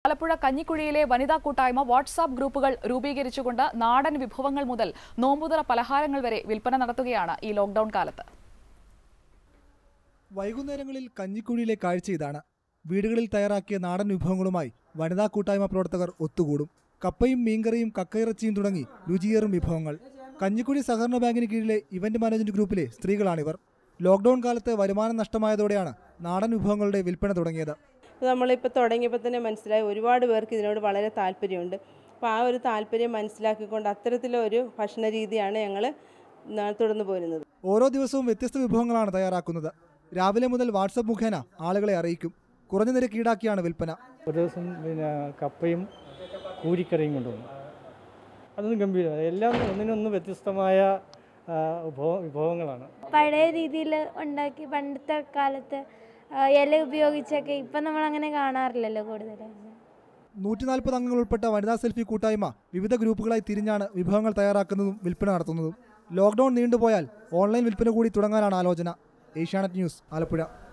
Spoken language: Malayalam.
ആലപ്പുഴ കഞ്ഞിക്കുഴിയിലെ വനിതാ കൂട്ടായ്മ വാട്സാപ്പ് ഗ്രൂപ്പുകൾ രൂപീകരിച്ചുകൊണ്ട് നാടൻ വിഭവങ്ങൾ മുതൽ നോമ്പുതറ പലഹാരങ്ങൾ വരെ വിൽപ്പന നടത്തുകയാണ് ഈ ലോക്ഡൌൺ കാലത്ത് വൈകുന്നേരങ്ങളിൽ കഞ്ഞിക്കുഴിയിലെ കാഴ്ച ഇതാണ് വീടുകളിൽ തയ്യാറാക്കിയ നാടൻ വിഭവങ്ങളുമായി വനിതാ കൂട്ടായ്മ പ്രവർത്തകർ ഒത്തുകൂടും കപ്പയും മീൻകറിയും കക്കയിറച്ചിയും തുടങ്ങി രുചിയേറും വിഭവങ്ങൾ കഞ്ഞിക്കുഴി സഹകരണ ബാങ്കിന് കീഴിലെ ഇവന്റ് മാനേജ്മെന്റ് ഗ്രൂപ്പിലെ സ്ത്രീകളാണിവർ ലോക്ഡൌൺ കാലത്ത് വരുമാനം നഷ്ടമായതോടെയാണ് നാടൻ വിഭവങ്ങളുടെ വിൽപ്പന തുടങ്ങിയത് ഇത് നമ്മളിപ്പോൾ തുടങ്ങിയപ്പോൾ തന്നെ മനസ്സിലായി ഒരുപാട് പേർക്ക് ഇതിനോട് വളരെ താല്പര്യമുണ്ട് അപ്പോൾ ആ ഒരു താല്പര്യം മനസ്സിലാക്കിക്കൊണ്ട് അത്തരത്തിലൊരു ഭക്ഷണ രീതിയാണ് ഞങ്ങൾ തുടർന്നു പോരുന്നത് ഓരോ ദിവസവും വ്യത്യസ്ത വിഭവങ്ങളാണ് തയ്യാറാക്കുന്നത് രാവിലെ മുതൽ വാട്സപ്പ് മുഖേന ആളുകളെ അറിയിക്കും കുറഞ്ഞ നിരക്ക് ഈടാക്കിയാണ് വിൽപ്പന ഒരു ദിവസം പിന്നെ കപ്പയും കൂരിക്കറിയും കൊണ്ടുവന്നു അതൊന്നും ഗംഭീരമാണ് എല്ലാം ഒന്നിനൊന്ന് വ്യത്യസ്തമായ ആ, വിഭവ വിഭവങ്ങളാണ് പഴയ രീതിയിൽ ഉണ്ടാക്കി പണ്ടത്തെ കാലത്ത് ആ, ഇല ഉപയോഗിച്ചൊക്കെ ഇപ്പം നമ്മൾ അങ്ങനെ കാണാറില്ലല്ലോ കൂടുതലായിട്ട് നൂറ്റി നാൽപ്പത് അംഗങ്ങൾ ഉൾപ്പെട്ട വനിതാ സെൽഫി കൂട്ടായ്മ വിവിധ ഗ്രൂപ്പുകളായി തിരിഞ്ഞാണ് വിഭവങ്ങൾ തയ്യാറാക്കുന്നതും വിൽപ്പന നടത്തുന്നതും ലോക്ഡൌൺ നീണ്ടുപോയാൽ ഓൺലൈൻ വിൽപ്പന കൂടി തുടങ്ങാനാണ് ആലോചന ഏഷ്യാനെറ്റ് ന്യൂസ് ആലപ്പുഴ